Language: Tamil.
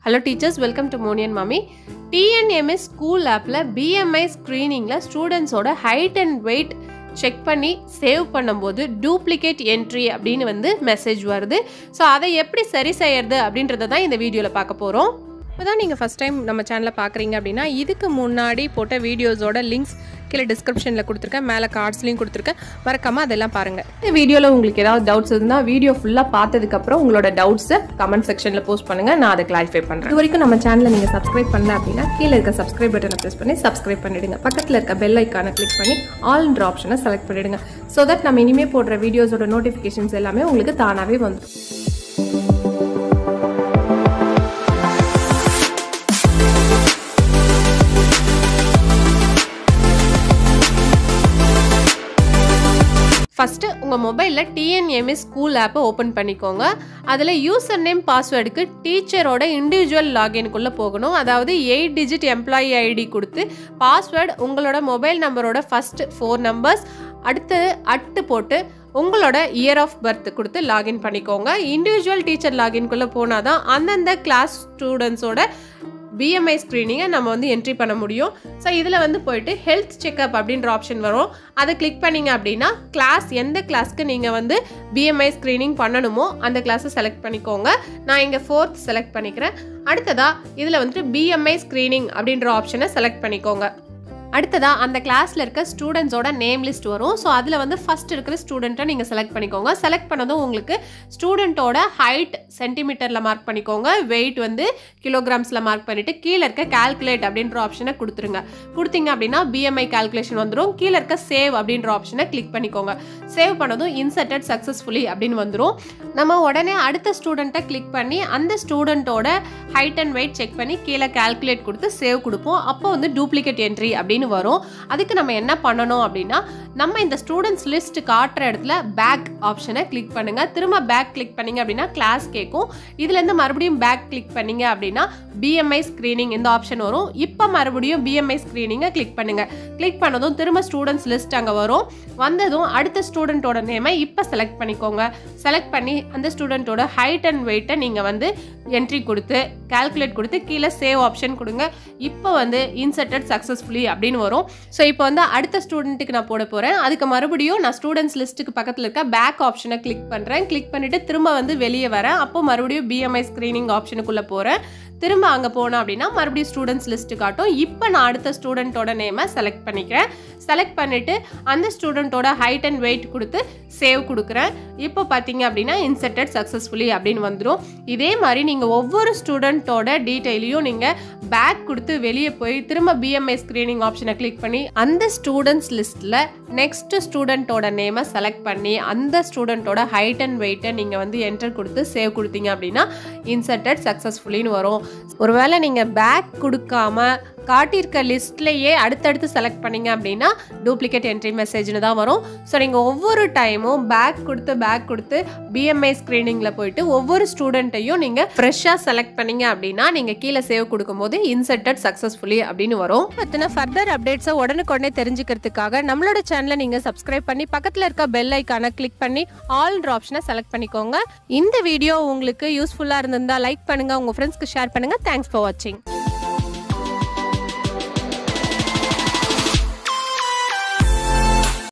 ஹலோ டீச்சர்ஸ் வெல்கம் டு மோனியன் மாமி டிஎன்எம்எஸ் ஸ்கூல் ஆப்பில் பிஎம்ஐ ஸ்க்ரீனிங்கில் ஸ்டூடெண்ட்ஸோட ஹைட் அண்ட் வெயிட் செக் பண்ணி சேவ் பண்ணும்போது டூப்ளிகேட் என்ட்ரி அப்படின்னு வந்து மெசேஜ் வருது ஸோ அதை எப்படி சரி செய்யறது அப்படின்றத தான் இந்த வீடியோவில் பார்க்க போகிறோம் இப்போ தான் நீங்கள் ஃபஸ்ட் டைம் நம்ம சேனலில் பார்க்குறீங்க அப்படின்னா இதுக்கு முன்னாடி போட்ட வீடியோஸோட லிங்க்ஸ் கீழே டிஸ்கிரிப்ஷனில் கொடுத்துருக்கேன் மேலே கார்ட்ஸ்லையும் கொடுத்துருக்கேன் மறக்காமல் அதெல்லாம் பாருங்கள் இந்த வீடியோவில் உங்களுக்கு ஏதாவது டவுட்ஸ் இருந்தால் வீடியோ ஃபுல்லாக பார்த்ததுக்கப்புறம் உங்களோட டவுட்ஸை கமெண்ட் செக்ஷனில் போஸ்ட் பண்ணுங்கள் நான் அதை கிளாரிஃபை பண்ணுறேன் இது வரைக்கும் நம்ம சேனலை நீங்கள் சப்ஸ்கிரைப் பண்ணல அப்படின்னா கீழே இருக்க சப்ஸ்கிரைப் பட்டனை ப்ரெஸ் பண்ணி சப்ஸ்கிரைப் பண்ணிடுங்க பக்கத்தில் இருக்க பெல் ஐக்கானை கிளிக் பண்ணி ஆல்ன்ற ஆப்ஷனை செலக்ட் பண்ணிடுங்க ஸோ தட் நம்ம இனிமேல் போடுற வீடியோஸோட நோட்டிஃபிகேஷன்ஸ் எல்லாமே உங்களுக்கு தானாகவே வந்துடும் ஃபஸ்ட்டு உங்கள் மொபைலில் டிஎன்எம்எஸ் ஸ்கூல் ஆப்பை ஓப்பன் பண்ணிக்கோங்க அதில் யூசர் நேம் பாஸ்வேர்டுக்கு டீச்சரோட இண்டிவிஜுவல் லாகின்குள்ளே போகணும் அதாவது எயிட் டிஜிட் எம்ப்ளாயி ஐடி கொடுத்து பாஸ்வேர்டு உங்களோட மொபைல் நம்பரோட ஃபஸ்ட்டு ஃபோர் நம்பர்ஸ் அடுத்தது அட்டு போட்டு உங்களோட இயர் ஆஃப் பர்த் கொடுத்து லாகின் பண்ணிக்கோங்க இண்டிவிஜுவல் டீச்சர் லாகின்குள்ளே போனால் தான் அந்தந்த கிளாஸ் ஸ்டூடெண்ட்ஸோட பிஎம்ஐ ஸ்க்ரீனிங்கை நம்ம வந்து என்ட்ரி பண்ண முடியும் ஸோ இதில் வந்து போயிட்டு ஹெல்த் செக்அப் அப்படின்ற ஆப்ஷன் வரும் அதை கிளிக் பண்ணிங்க அப்படின்னா கிளாஸ் எந்த கிளாஸ்க்கு நீங்கள் வந்து பிஎம்ஐ ஸ்க்ரீனிங் பண்ணணுமோ அந்த கிளாஸை செலக்ட் பண்ணிக்கோங்க நான் இங்கே ஃபோர்த் செலக்ட் பண்ணிக்கிறேன் அடுத்ததாக இதில் வந்துட்டு பிஎம்ஐ ஸ்க்ரீனிங் அப்படின்ற ஆப்ஷனை செலக்ட் பண்ணிக்கோங்க அடுத்ததாக அந்த கிளாஸில் இருக்க ஸ்டூடெண்ட்ஸோட நேம் லிஸ்ட் வரும் ஸோ அதில் வந்து ஃபஸ்ட் இருக்கிற ஸ்டூடெண்ட்டை நீங்கள் செலக்ட் பண்ணிக்கோங்க செலக்ட் பண்ணதும் உங்களுக்கு ஸ்டூடெண்ட்டோட ஹைட் சென்டிமீட்டரில் மார்க் பண்ணிக்கோங்க வெயிட் வந்து கிலோகிராம்ஸில் மார்க் பண்ணிவிட்டு கீழே இருக்க கால்குலேட் அப்படின்ற ஆப்ஷனை கொடுத்துருங்க கொடுத்தீங்க அப்படின்னா பிஎம்ஐ கால்குலேஷன் வந்துடும் கீழே இருக்க சேவ் அப்படின்ற ஆப்ஷனை கிளிக் பண்ணிக்கோங்க சேவ் பண்ணதும் இன்சர்டட் சக்ஸஸ்ஃபுல்லி அப்படின்னு வந்துடும் நம்ம உடனே அடுத்த ஸ்டூடெண்ட்டை கிளிக் பண்ணி அந்த ஸ்டூடெண்ட்டோட ஹைட் அண்ட் வெயிட் செக் பண்ணி கீழே கால்குலேட் கொடுத்து சேவ் கொடுப்போம் அப்போ வந்து டூப்ளிகேட் என்ட்ரி அப்படின்னு வரும் அதுக்கு நம்ம என்ன பண்ணணும் அப்படின்னா நம்ம இந்த ஸ்டூடெண்ட்ஸ் லிஸ்ட் காட்டுற இடத்துல பேக் ஆப்ஷனை கிளிக் பண்ணுங்க திரும்ப பேக் கிளிக் பண்ணீங்க அப்படின்னா கிளாஸ் கேட்கும் இதுலேருந்து மறுபடியும் பேக் கிளிக் பண்ணீங்க அப்படின்னா பிஎம்ஐ ஸ்க்ரீனிங் இந்த ஆப்ஷன் வரும் இப்போ மறுபடியும் பிஎம்ஐ ஸ்க்ரீனிங்கை கிளிக் பண்ணுங்க கிளிக் பண்ணதும் திரும்ப ஸ்டூடெண்ட்ஸ் லிஸ்ட் அங்கே வரும் வந்ததும் அடுத்த ஸ்டூடெண்ட்டோட நேமை இப்போ செலக்ட் பண்ணிக்கோங்க செலக்ட் பண்ணி அந்த ஸ்டூடெண்ட்டோட ஹைட் அண்ட் வெயிட்டை நீங்கள் வந்து என்ட்ரி கொடுத்து கால்குலேட் கொடுத்து கீழே சேவ் ஆப்ஷன் கொடுங்க இப்போ வந்து இன்சர்டட் சக்ஸஸ்ஃபுல்லி அப்படின்னு வரும் ஸோ இப்போ வந்து அடுத்த ஸ்டூடெண்ட்டுக்கு நான் போட போகிறேன் அதுக்கு மறுபடியும் நான் ஸ்டூடெண்ட்ஸ் லிஸ்ட்டுக்கு பக்கத்தில் இருக்க பேக் ஆப்ஷனை கிளிக் பண்ணுறேன் கிளிக் பண்ணிவிட்டு திரும்ப வந்து வெளியே வரேன் அப்போ மறுபடியும் பிஎம்ஐ ஸ்க்ரீனிங் ஆப்ஷனுக்குள்ளே போகிறேன் திரும்ப அங்கே போனோம் அப்படின்னா மறுபடியும் ஸ்டூடெண்ட்ஸ் லிஸ்ட்டு காட்டும் இப்போ நான் அடுத்த ஸ்டூடெண்ட்டோட நேமை செலக்ட் பண்ணிக்கிறேன் செலக்ட் பண்ணிவிட்டு அந்த ஸ்டூடெண்ட்டோட ஹைட் அண்ட் வெயிட் கொடுத்து சேவ் கொடுக்குறேன் இப்போ பார்த்தீங்க அப்படின்னா இன்செர்டட் சக்ஸஸ்ஃபுல்லி அப்படின்னு வந்துடும் இதே மாதிரி நீங்கள் ஒவ்வொரு ஸ்டூடெண்ட்டோட டீட்டெயிலையும் நீங்கள் பேக் கொடுத்து வெளியே போய் திரும்ப பிஎம்ஐ ஸ்க்ரீனிங் ஆப்ஷனை கிளிக் பண்ணி அந்த ஸ்டூடெண்ட்ஸ் லிஸ்ட்டில் நெக்ஸ்ட் ஸ்டூடெண்ட்டோட நேமை செலக்ட் பண்ணி அந்த ஸ்டூடெண்ட்டோட ஹைட் அண்ட் வெயிட்டை நீங்கள் வந்து என்டர் கொடுத்து சேவ் கொடுத்தீங்க அப்படின்னா இன்சர்டட் சக்ஸஸ்ஃபுல்லின்னு வரும் ஒருவேளை நீங்கள் பேக் கொடுக்காம காட்டியிருக்க லிஸ்ட்லேயே அடுத்தடுத்து செலக்ட் பண்ணீங்க அப்படின்னா டூப்ளிகேட் என்ட்ரி மெசேஜ்னு தான் வரும் ஸோ நீங்கள் ஒவ்வொரு டைமும் பேக் கொடுத்து பேக் கொடுத்து பிஎம்ஐ ஸ்க்ரீனிங்கில் போயிட்டு ஒவ்வொரு ஸ்டூடெண்ட்டையும் நீங்கள் ஃப்ரெஷ்ஷாக செலக்ட் பண்ணீங்க அப்படின்னா நீங்கள் கீழே சேவ் கொடுக்கும்போது இன்சர்டட் சக்ஸஸ்ஃபுல்லி அப்படின்னு வரும் பற்றின ஃபர்தர் அப்டேட்ஸை உடனுக்குடனே தெரிஞ்சுக்கிறதுக்காக நம்மளோட சேனலை நீங்கள் சப்ஸ்கிரைப் பண்ணி பக்கத்தில் இருக்க பெல் ஐக்கானை கிளிக் பண்ணி ஆல்ன்ற ஆப்ஷனை செலக்ட் பண்ணிக்கோங்க இந்த வீடியோ உங்களுக்கு யூஸ்ஃபுல்லாக இருந்திருந்தால் லைக் பண்ணுங்கள் உங்கள் ஃப்ரெண்ட்ஸ்க்கு ஷேர் பண்ணுங்கள் தேங்க்ஸ் ஃபார் வாட்சிங்